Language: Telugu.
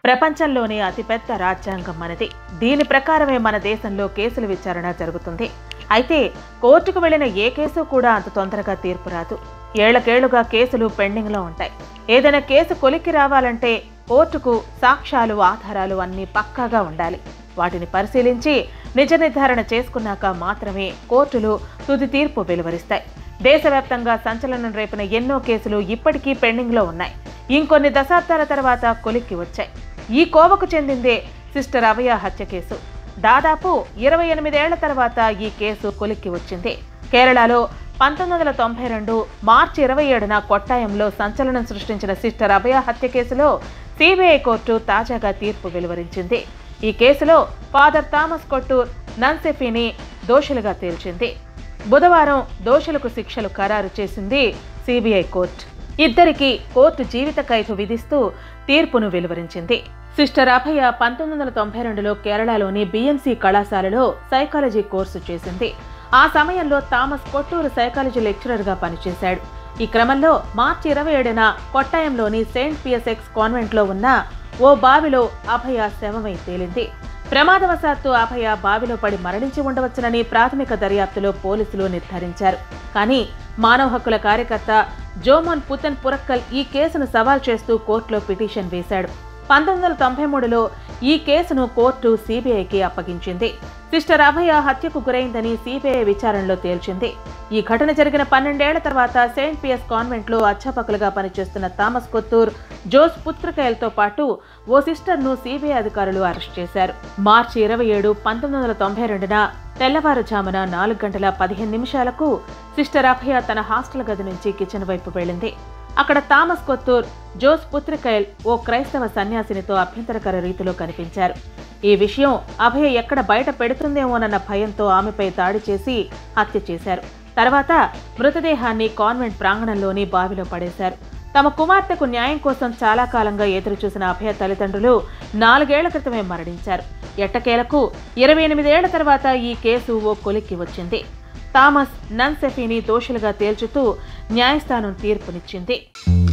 ప్రపంచంలోనే అతిపెద్ద రాజ్యాంగం మనది దీని ప్రకారమే మన దేశంలో కేసుల విచారణ జరుగుతుంది అయితే కోర్టుకు వెళ్లిన ఏ కేసు కూడా అంత తొందరగా తీర్పు రాదు ఏళ్లకేళ్లుగా కేసులు పెండింగ్లో ఉంటాయి ఏదైనా కేసు కొలిక్కి రావాలంటే కోర్టుకు సాక్ష్యాలు ఆధారాలు అన్నీ పక్కాగా ఉండాలి వాటిని పరిశీలించి నిజ నిర్ధారణ చేసుకున్నాక మాత్రమే కోర్టులు తుది తీర్పు వెలువరిస్తాయి దేశవ్యాప్తంగా సంచలనం రేపిన ఎన్నో కేసులు ఇప్పటికీ పెండింగ్లో ఉన్నాయి ఇంకొన్ని దశాబ్దాల తర్వాత కొలిక్కి వచ్చాయి ఈ కోవకు చెందిందే సిస్టర్ అభయ హత్య కేసు దాదాపు ఇరవై ఎనిమిదేళ్ల తర్వాత ఈ కేసు కొలిక్కి వచ్చింది కేరళలో పంతొమ్మిది వందల తొంభై రెండు మార్చి ఇరవై ఏడున కొట్టాయంలో సంచలనం సృష్టించిన సిస్టర్ అభయ హత్య కేసులో సిబిఐ కోర్టు తాజాగా తీర్పు వెలువరించింది ఈ కేసులో ఫాదర్ థామస్ కొట్టూర్ నన్సెఫీని దోషులుగా తేల్చింది బుధవారం దోషులకు శిక్షలు ఖరారు చేసింది సిబిఐ కోర్టు ఇద్దరికి కోర్టు జీవిత ఖైదు విధిస్తూ తీర్పును వెలువరించింది సిస్టర్ అభయ పంతొమ్మిది వందల తొంభై రెండులో కేరళలోని బిఎంసి కళాశాలలో సైకాలజీ కోర్సు చేసింది ఆ సమయంలో థామస్ కొట్టూరు సైకాలజీ లెక్చరర్గా పనిచేశాడు ఈ క్రమంలో మార్చి ఇరవై ఏడున కొట్టాయంలోని సెయింట్ పిఎస్ఎక్స్ కాన్వెంట్లో ఉన్న ఓ బావిలో అభయ శవమై తేలింది ప్రమాదవశాత్తు అభయ బావిలో పడి మరణించి ఉండవచ్చునని ప్రాథమిక దర్యాప్తులో పోలీసులు నిర్ధారించారు కానీ మానవ హక్కుల కార్యకర్త జోమోన్ పుతన్ పురక్కల్ ఈ కేసును సవాల్ చేస్తూ కోర్టులో పిటిషన్ వేశాడు పంతొమ్మిది వందల తొంభై మూడులో ఈ కేసును కోర్టు సిబిఐకి అప్పగించింది సిస్టర్ అభయ హత్యకు గురైందని సిబిఐ విచారణలో తేల్చింది ఈ ఘటన జరిగిన పన్నెండేళ్ల తర్వాత సెయింట్ పియస్ కాన్వెంట్లో అధ్యాపకులుగా పనిచేస్తున్న థామస్ కొత్తూర్ జోస్ పుత్రకాయలతో పాటు ఓ సిస్టర్ను సిబిఐ అధికారులు అరెస్ట్ చేశారు మార్చి ఇరవై ఏడు పంతొమ్మిది వందల తొంభై రెండున తెల్లవారుజామున నాలుగు గంటల పదిహేను నిమిషాలకు సిస్టర్ అభయ తన హాస్టల్ గది నుంచి కిచెన్ వైపు వెళ్ళింది అక్కడ థామస్ కొత్తూర్ జోస్ పుత్రికైల్ ఓ క్రైస్తవ సన్యాసినితో అభ్యంతరకర రీతిలో కనిపించారు ఈ విషయం అభయ ఎక్కడ బయట పెడుతుందేమోనన్న భయంతో ఆమెపై దాడి చేసి హత్య చేశారు తర్వాత మృతదేహాన్ని కాన్వెంట్ ప్రాంగణంలోని బావిలో పడేశారు తమ కుమార్తెకు న్యాయం కోసం చాలా కాలంగా ఎదురుచూసిన అభయ తల్లిదండ్రులు నాలుగేళ్ల క్రితమే మరణించారు ఎట్టకేలకు ఇరవై ఎనిమిదేళ్ల తర్వాత ఈ కేసు ఓ కొలిక్కి వచ్చింది థామస్ నన్సెఫీని దోషులుగా తేల్చుతూ న్యాయస్థానం తీర్పునిచ్చింది